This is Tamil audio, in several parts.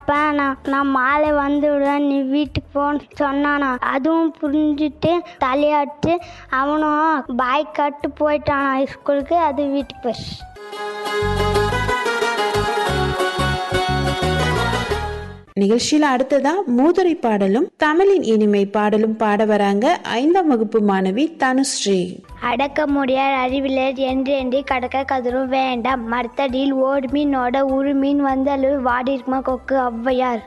அப்போ நான் நான் மாலை வந்து விடுவேன் நீ வீட்டுக்கு போன்னு சொன்னானா அதுவும் புரிஞ்சுட்டு தலையாட்டு அவனும் பாய் கட்டு போயிட்டானா ஸ்கூலுக்கு அது வீட்டுக்கு போயிடுச்சு நிகழ்ச்சியில அடுத்ததா மூதுரை பாடலும் தமிழின் இனிமை பாடலும் பாட வராங்க ஐந்தாம் வகுப்பு மாணவி தனுஸ்ரீ அடக்க முடியாத அறிவிலர் என்று என்று கடக்க கதரும் வேண்டாம் மரத்தடியில் ஓடு மீனோட உரு மீன் வந்தளவு வாடிருக்குமா கொக்கு ஔவையார்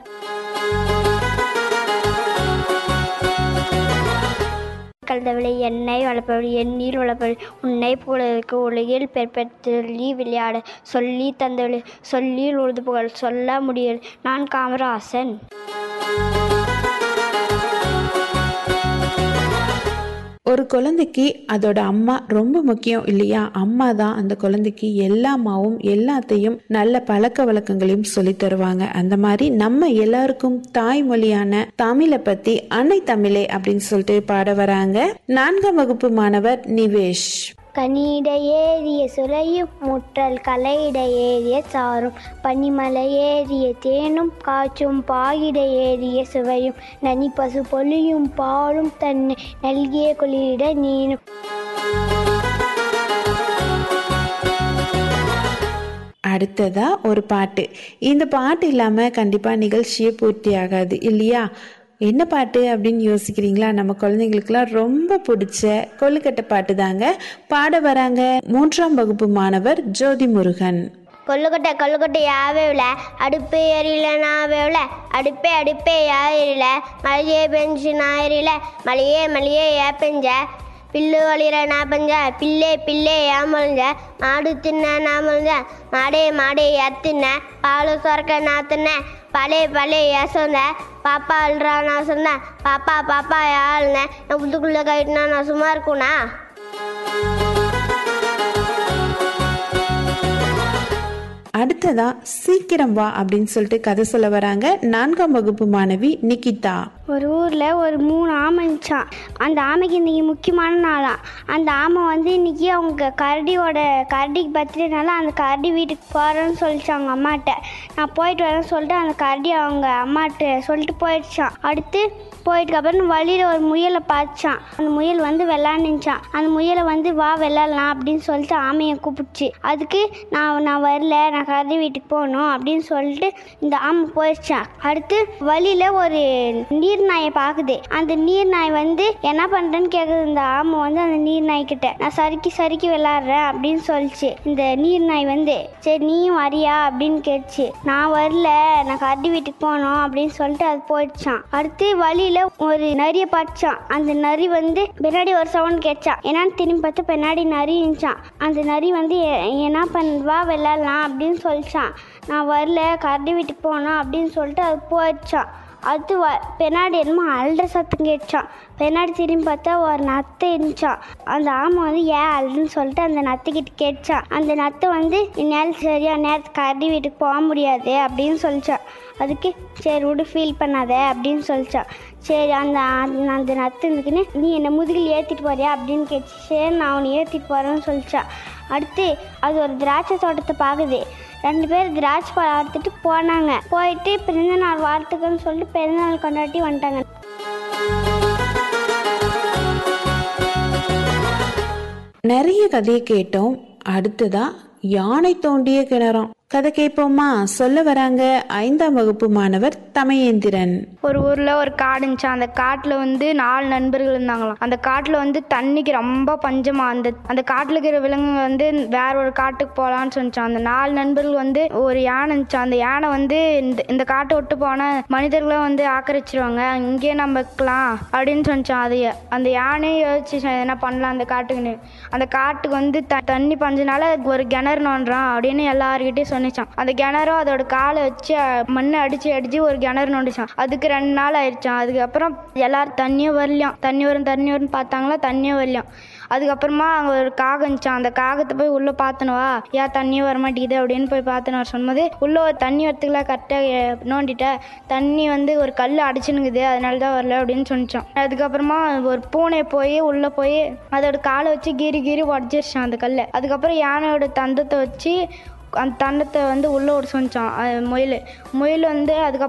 கலந்தவளை எண்ணெய் வளர்ப்பவள் எண்ணீர் வளர்ப்பவள் உன்னை போலருக்கு உலகில் பெற்பெற்றி விளையாட சொல்லி தந்தவளை சொல்லி உழுது புகழ் சொல்ல முடியல் நான் காமராசன் ஒரு குழந்தைக்கு அதோட அம்மா ரொம்ப முக்கியம் இல்லையா அம்மா தான் அந்த குழந்தைக்கு எல்லாமாவும் எல்லாத்தையும் நல்ல பழக்க வழக்கங்களையும் சொல்லி தருவாங்க அந்த மாதிரி நம்ம எல்லாருக்கும் தாய்மொழியான தமிழை பத்தி அன்னை தமிழே அப்படின்னு சொல்லிட்டு பாட வராங்க நான்காம் வகுப்பு மாணவர் நிவேஷ் கனியிட ஏறிய சுரையும் முற்றல் கலையிட ஏறிய சாரும் பனிமலை ஏறிய தேனும் காற்றும் பாயிட ஏறிய சுவையும் நனி பசு பொலியும் பாலும் தன்னை நல்கிய குளிரிட நீனும் அடுத்ததா ஒரு பாட்டு இந்த பாட்டு இல்லாம கண்டிப்பா நிகழ்ச்சியே பூர்த்தி ஆகாது இல்லையா என்ன பாட்டு அப்படின்னு யோசிக்கிறீங்களா நம்ம குழந்தைங்களுக்குலாம் ரொம்ப பிடிச்ச கொல்லுக்கட்டை பாட்டு தாங்க பாட வராங்க மூன்றாம் வகுப்பு மாணவர் ஜோதி முருகன் கொல்லுக்கட்டை கொல்லுக்கட்டை யாவேவில் அடுப்பு எரியல நாவேவில் அடுப்பே அடுப்பே யாரில மழையே பெஞ்சு ஞாயிறில மழையே மழையே ஏ பெஞ்ச பில்லு வழிகிற நான் பஞ்ச பிள்ளை பிள்ளை ஏன் முழிஞ்ச மாடு தின்ன நான் முழிஞ்ச மாடே மாடே ஏத்துன பால் சுரக்க நான் தின்னேன் பழைய பழைய ஏ சொந்த பாப்பா அழுறா நான் சொன்னேன் பாப்பா பாப்பா யாழ்னேன் என் புத்துக்குள்ளே கைட்டுனா நான் சும்மா இருக்குண்ணா அடுத்ததா சீக்கிரம் வா அப்படின்னு சொல்லிட்டு கதை சொல்ல வராங்க நான்காம் வகுப்பு மாணவி நிகிதா ஒரு ஊரில் ஒரு மூணு ஆமை இருந்துச்சான் அந்த ஆமைக்கு இன்றைக்கி முக்கியமான நாளாம் அந்த ஆமை வந்து இன்றைக்கி அவங்க கரடியோட கரடிக்கு பர்த்டேனால அந்த கரடி வீட்டுக்கு போகிறேன்னு சொல்லிச்சு அவங்க அம்மாட்ட நான் போயிட்டு வரேன்னு சொல்லிட்டு அந்த கரடி அவங்க அம்மாட்ட சொல்லிட்டு போயிடுச்சான் அடுத்து போயிட்டு அப்புறம் வழியில் ஒரு முயலை பார்த்துச்சான் அந்த முயல் வந்து விளாண்டுச்சான் அந்த முயலை வந்து வா விளாட்லாம் அப்படின்னு சொல்லிட்டு ஆமையை கூப்பிடுச்சு அதுக்கு நான் நான் வரல நான் கரடி வீட்டுக்கு போகணும் அப்படின்னு சொல்லிட்டு இந்த ஆமை போயிடுச்சான் அடுத்து வழியில் ஒரு நீர் நாயை பார்க்குது அந்த நீர் நாய் வந்து என்ன பண்ணுறேன்னு கேட்குது இந்த ஆமை வந்து அந்த நீர் நாய்க்கிட்ட நான் சறுக்கி சறுக்கி விளாட்றேன் அப்படின்னு சொல்லிச்சு இந்த நீர் நாய் வந்து சரி நீயும் வரியா அப்படின்னு கேட்டுச்சு நான் வரல நான் கரடி வீட்டுக்கு போகணும் அப்படின்னு சொல்லிட்டு அது போயிடுச்சான் அடுத்து வழியில் ஒரு நரியை பார்த்துச்சான் அந்த நரி வந்து பின்னாடி ஒரு சவுண்ட் கேட்சான் என்னன்னு திரும்பி பார்த்து பின்னாடி நரி இருந்துச்சான் அந்த நரி வந்து "எ- என்ன பண்ணுவா விளாட்லாம் அப்படின்னு சொல்லிச்சான் நான் வரல கரடி வீட்டுக்கு போகணும் அப்படின்னு சொல்லிட்டு அது போயிடுச்சான் அது வ பின்னாடி என்னமோ அல்ற சத்தம் கேட்டுச்சான் பின்னாடி திரும்பி பார்த்தா ஒரு நத்தை இருந்துச்சான் அந்த ஆமை வந்து ஏன் அழுதுன்னு சொல்லிட்டு அந்த நத்துக்கிட்ட கேட்டுச்சான் அந்த நத்தை வந்து இந்நேரம் சரியா நேரத்துக்கு கரடி வீட்டுக்கு போக முடியாது அப்படின்னு சொல்லிச்சான் அதுக்கு சரி விடு ஃபீல் பண்ணாத அப்படின்னு சொல்லிச்சான் சரி அந்த அந்த- அந்த நத்து இருந்துக்குன்னு நீ என்னை முதுகில் ஏற்றிட்டு போறியா அப்படின்னு கேட்டுச்சு சரி நான் அவனை ஏற்றிட்டு போகிறேன்னு சொல்லிச்சான் அடுத்து அது ஒரு திராட்சை தோட்டத்தை பார்க்குது ரெண்டு பேர் திராட்சை பழம் எடுத்துட்டு போனாங்க போயிட்டு பிறந்தநாள் வாழ்த்துக்கள்னு சொல்லிட்டு பிறந்தநாள் கொண்டாட்டி வந்துட்டாங்க நிறைய கதையை கேட்டோம் அடுத்ததா யானை தோண்டிய கிணறம் கதை கேட்போமா சொல்ல வராங்க ஐந்தாம் வகுப்பு மாணவர் தமயேந்திரன் ஒரு ஊரில் ஒரு காடு இருந்துச்சு அந்த காட்டில் வந்து நாலு நண்பர்கள் இருந்தாங்களாம் அந்த காட்டில் வந்து தண்ணிக்கு ரொம்ப பஞ்சமா அந்த அந்த காட்டில் இருக்கிற விலங்குங்க வந்து வேற ஒரு காட்டுக்கு போகலான்னு சொன்னான் அந்த நாலு நண்பர்கள் வந்து ஒரு யானை இருந்துச்சு அந்த யானை வந்து இந்த இந்த காட்டை விட்டு போனால் மனிதர்களை வந்து ஆக்கிரமிச்சிருவாங்க இங்கேயே நம்ம வைக்கலாம் அப்படின்னு சொன்னான் அது அந்த யானையை யோசிச்சு என்ன பண்ணலாம் அந்த காட்டுக்குன்னு அந்த காட்டுக்கு வந்து த தண்ணி பஞ்சனால ஒரு கிணறு நோண்டுறான் அப்படின்னு எல்லாருக்கிட்டையும் சொன்னிச்சான் அந்த கிணறும் அதோட காலை வச்சு அஹ், மண்ணை அடிச்சு அடிச்சு ஒரு கிணறு நோண்டிச்சான் அதுக்கு ரெண்டு நாள் ஆயிடுச்சான் அதுக்கப்புறம் எல்லாரும் தண்ணியும் வரலையாம் தண்ணி வரும் தண்ணி வரும்னு பார்த்தாங்களா தண்ணியும் வரலையாம் அதுக்கப்புறமா அங்கே ஒரு காகம் இருந்துச்சான் அந்த காகத்தை போய் உள்ளே பார்த்தனு வா ஏன் தண்ணியும் வர மாட்டேங்குது அப்படின்னு போய் பார்த்தனு வர சொன்னது உள்ளே ஒரு தண்ணி வரத்துக்குலாம் கரெக்டாக நோண்டிட்ட தண்ணி வந்து ஒரு கல் அடிச்சுனுங்குது அதனால தான் வரல அப்படின்னு சொன்னிச்சான் அதுக்கப்புறமா ஒரு பூனை போய் உள்ளே போய் அதோட காலை வச்சு கீறி கீறி உடச்சிருச்சான் அந்த கல்லை அதுக்கப்புறம் யானையோட தந்தத்தை வச்சு அந்த தண்டத்தை வந்து உள்ளே விட சொன்னான் முயல் முயல் வந்து அதுக்கப்புறம்